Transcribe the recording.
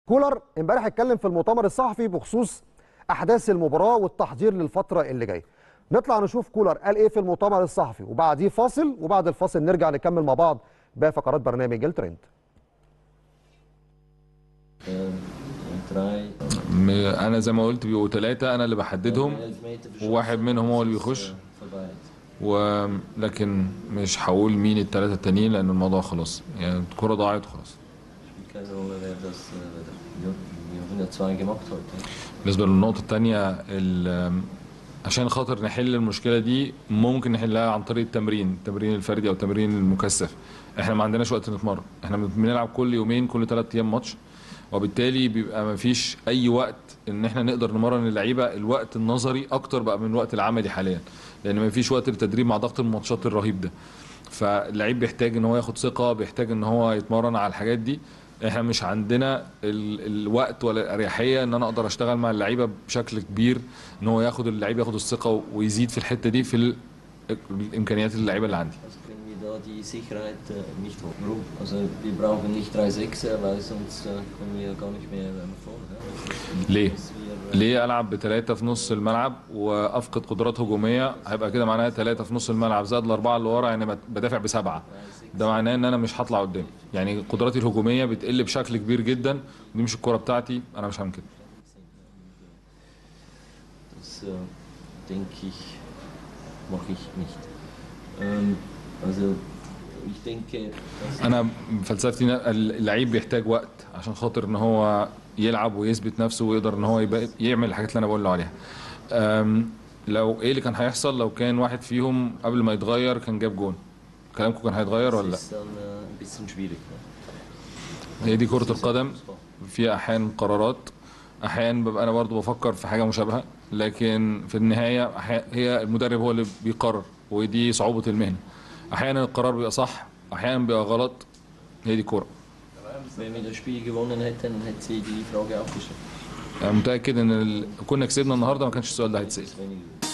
كولر امبارح اتكلم في المؤتمر الصحفي بخصوص احداث المباراه والتحضير للفتره اللي جايه نطلع نشوف كولر قال ايه في المؤتمر الصحفي وبعديه فاصل وبعد الفاصل نرجع نكمل مع بعض باقي فقرات برنامج الترند م- انا زي ما قلت بيبقوا ثلاثه انا اللي بحددهم وواحد منهم هو اللي بيخش ولكن مش هقول مين الثلاثه التانيين لان الموضوع خلاص يعني الكره ضاعت خلاص Spielt keine Rolle, wer das. Äh, ja, wir haben ja zwei gemacht heute. بالنسبه للنقطه الثانيه عشان خاطر نحل المشكله دي ممكن نحلها عن طريق التمرين التمرين الفردي او التمرين المكثف احنا ما عندناش وقت نتمرن احنا بنلعب كل يومين كل ثلاث ايام ماتش وبالتالي بيبقى ما فيش اي وقت ان احنا نقدر نمرن اللعيبه الوقت النظري اكتر بقى من الوقت العملي حاليا لان ما فيش وقت للتدريب مع ضغط الماتشات الرهيب ده فاللعيب بيحتاج ان هو ياخد ثقه بيحتاج ان هو يتمرن على الحاجات دي احنا مش عندنا ال الوقت ولا الاريحيه ان انا eقدر اشتغل مع اللعيبه بشكل كبير ان هو ياخد اللعيب ياخد الثقه ويزيد في الحته دي في ال- الامكانيات اللعيبه اللي عندي Also kriegen wir da die Sicherheit äh, nicht hoch. Warum? Also wir brauchen nicht drei Sechser, weil sonst äh, kommen wir gar nicht mehr ähm, vor. Ja? Also, ليه؟ dass wir, äh, ليه العب بثلاثه في نص الملعب وافقد قدرات هجوميه هيبقى كده معناها ثلاثه في نص الملعب زائد الاربعه اللي ورا يعني بت- بدافع بسبعه ده معناه ان انا مش هطلع قدام يعني قدراتي الهجوميه بتقل بشكل كبير جدا ودي مش الكره بتاعتي انا مش هعمل كده Das äh, denke ich, mache ich nicht. Ähm, also ich denke, dass انا فلسفتي إن اللعيب بيحتاج وقت عشان خاطر ان هو يلعب ويثبت نفسه ويقدر ان هو يبقى يعمل الحاجات اللي انا بقول له عليها أم، لو ايه اللي كان هيحصل لو كان واحد فيهم قبل ما يتغير كان جاب جون كلامكم كان هيتغير ولا لا das ist dann äh, ein bisschen schwierig. Ne? هي دي كرة القدم فيها احيانا قرارات احيانا ببقى انا برضو بفكر في حاجه مشابهه لكن في النهايه أحيانا هي المدرب هو اللي بيقرر ودي صعوبه المهنه احيانا القرار بيبقى صح احيانا بيبقى غلط هي دي كوره Wenn wir das Spiel gewonnen hätten, hätte sie die Frage auch gestellt. انا متاكد ان ال... كنا كسبنا النهارده ما كانش السؤال ده هيتسال Das ist weniger.